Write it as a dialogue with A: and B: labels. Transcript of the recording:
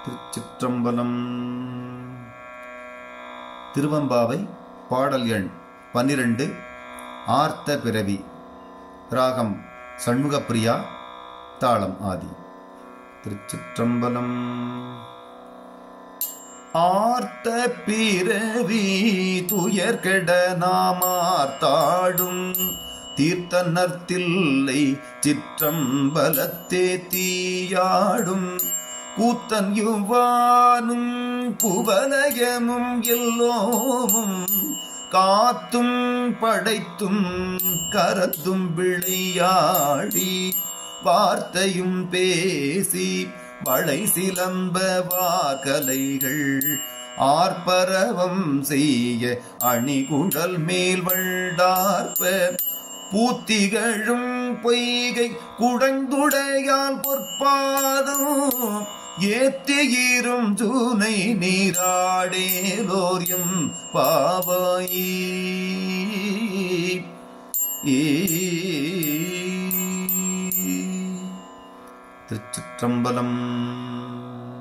A: திருச்சிற்றம்பலம் திருவம்பாவை பாடல் எண் பன்னிரண்டு ஆர்த்த பிறவி ராகம் சண்முகப்பிரியா தாளம் ஆதி திருச்சிற்றம்பலம் ஆர்த்த பிறவி துயர்கெட நாமார்த்தாடும் தீர்த்தனர்த்தில்லை சிற்றம்பலத்தே தீயாடும் கூத்தன் யுவானும் குவலயமும் எல்லோமும் காத்தும் படைத்தும் கரத்தும் விளையாடி வார்த்தையும் பேசி வளை சிலம்ப வாகலைகள் ஆர்ப்பரவம் செய்ய அணிகுழல் மேல் வண்டார்ப்ப பூத்திகழும் பொய்கை குடந்துடையால் பொற்பாதம் ஏத்தியிரும் ஜூனை நீராடேலோரியம் பாவாயி திருச்சிற்றம்பலம்